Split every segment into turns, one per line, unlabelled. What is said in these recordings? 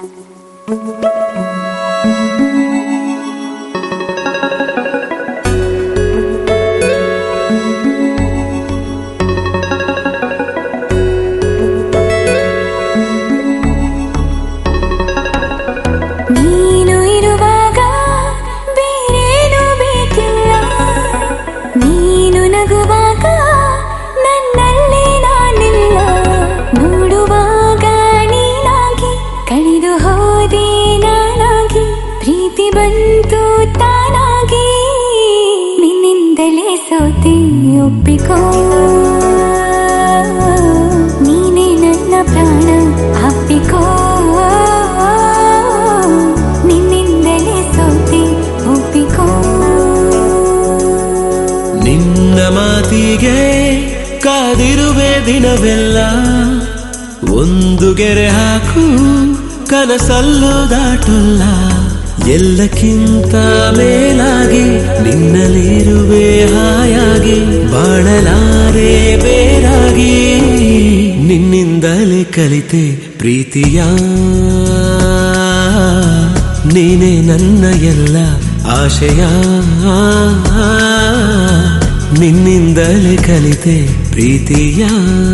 ನೀನು ಇರುವಾಗ ಬೇರೇನು ಬೇಕಿಲ್ಲ ನೀನು ನಗುವಾಗ ನನ್ನಲ್ಲಿ ನಾನಿಲ್ಲ ನೋಡುವಾಗ ನೀನಾಗಿ ಕಳೆದು ಹೋದೆ ನಾನಾಗಿ ಪ್ರೀತಿ ಬಂತು ತಾನಾಗಿ ನಿನ್ನಿಂದಲೇ ಸೋತೆ ಒಪ್ಪಿಕೋ ನೀನೇ ನನ್ನ ಪ್ರಾಣ ಅಪ್ಪಿಕೋ ನಿನ್ನಿಂದಲೇ ಸೋತೆ ಒಪ್ಪಿಕೋ
ನಿನ್ನ ಮಾತಿಗೆ ಕಾದಿರುವೆ ದಿನವೆಲ್ಲ ಒಂದು ಗೆರೆ ಹಾಕು ಕನಸಲ್ಲೂ ದಾಟಲ್ಲ ಎಲ್ಲಕ್ಕಿಂತ ಮೇಲಾಗಿ ನಿನ್ನಲ್ಲಿರುವೆ ಹಾಯಾಗಿ ಬಾಳಲಾರೆ ಬೇರಾಗಿ ನಿನ್ನಿಂದಲೇ ಕಲಿತೆ ಪ್ರೀತಿಯ ನೀನೇ ನನ್ನ ಎಲ್ಲ ಆಶಯ ನಿನ್ನಿಂದಲೇ ಕಲಿತೆ ಪ್ರೀತಿಯ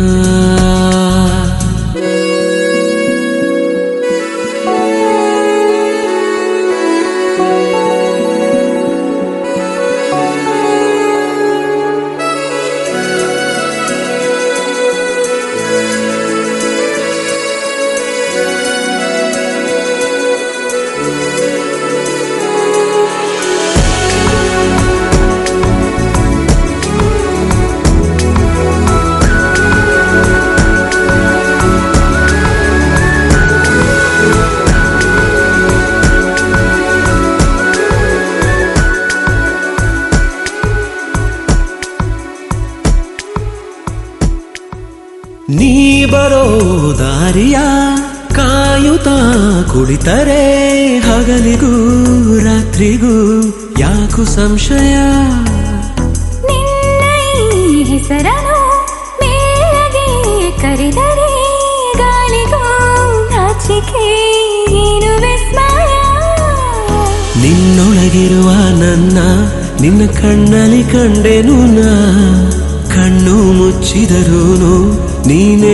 ನೀ ಬರೋ ದಾರಿಯ ಕಾಯುತ್ತಾ ಕುಳಿತರೆ ಹಗಲಿಗೂ ರಾತ್ರಿಗೂ ಯಾಕು ಸಂಶಯ
ನಿನ್ನ ಈ ಹೆಸರನು ಮೇಲಗೆ ಕರೆದರೆ ಗಾಳಿಗೂ ನಾಚಿಕೆ ಏನು ವಿಸ್ಮಯ
ನಿನ್ನೊಳಗಿರುವ ನನ್ನ ನಿನ್ನ ಕಣ್ಣಲ್ಲಿ ಕಂಡೆನು ನಾ ಕಣ್ಣು ಮುಚ್ಚಿದರೂನು ನೀನೇ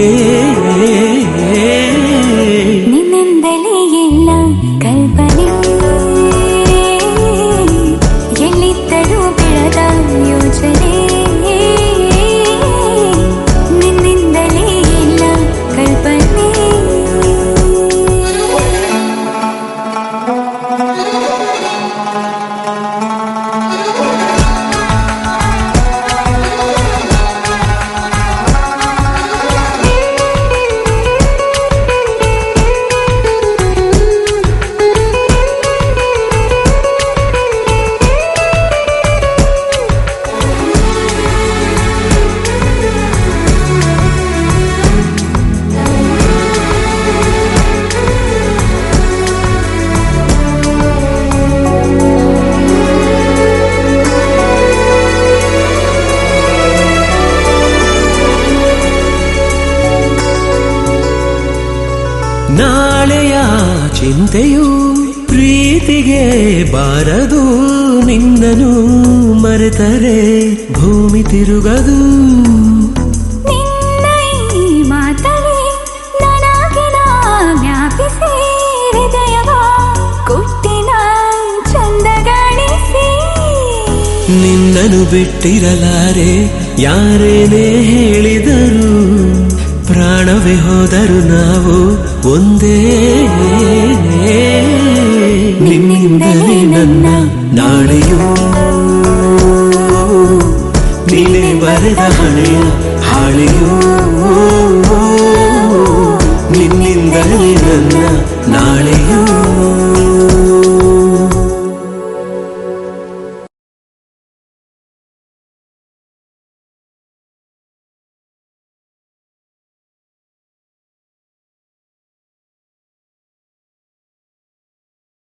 ನಿನ್ನಿಂದಲೇ ಎಲ್ಲ ಕಲ್ಪನೆ ಎಲ್ಲಿದ್ದರೂ ಬೆಳೆದ ಯೋಚನೆ ನಿನ್ನಿಂದಲೇ ಎಲ್ಲ ಕಲ್ಪನೆ
ನಾಳೆಯ ಚಿಂತೆಯು ಪ್ರೀತಿಗೆ ಬಾರದು ನಿನ್ನನು ಮರೆತರೆ ಭೂಮಿ ತಿರುಗದು
ನಿನ್ನ ಈ ಮಾತವೇ ನನಗಿನ ಜ್ಞಾಪಿಸಿ ಹೃದಯವ ಕುಟ್ಟಿನ ಚಂದಗಾಣಿಸಿ
ನಿನ್ನನು ಬಿಟ್ಟಿರಲಾರೆ ಯಾರೇನೇ ಹೇಳಿದರು ಪ್ರಾಣವೇ ಹೋದರು ನಾವು ಒಂದೇ ನಿನ್ನಿಂದಲೇ ನನ್ನ ನಾಳೆಯು ನೀನೇ ಬರೆದ ಹಣೆಯ ಹಾಳೆಯು ನಿನ್ನಿಂದಲೇ ನನ್ನ ನಾಳೆಯು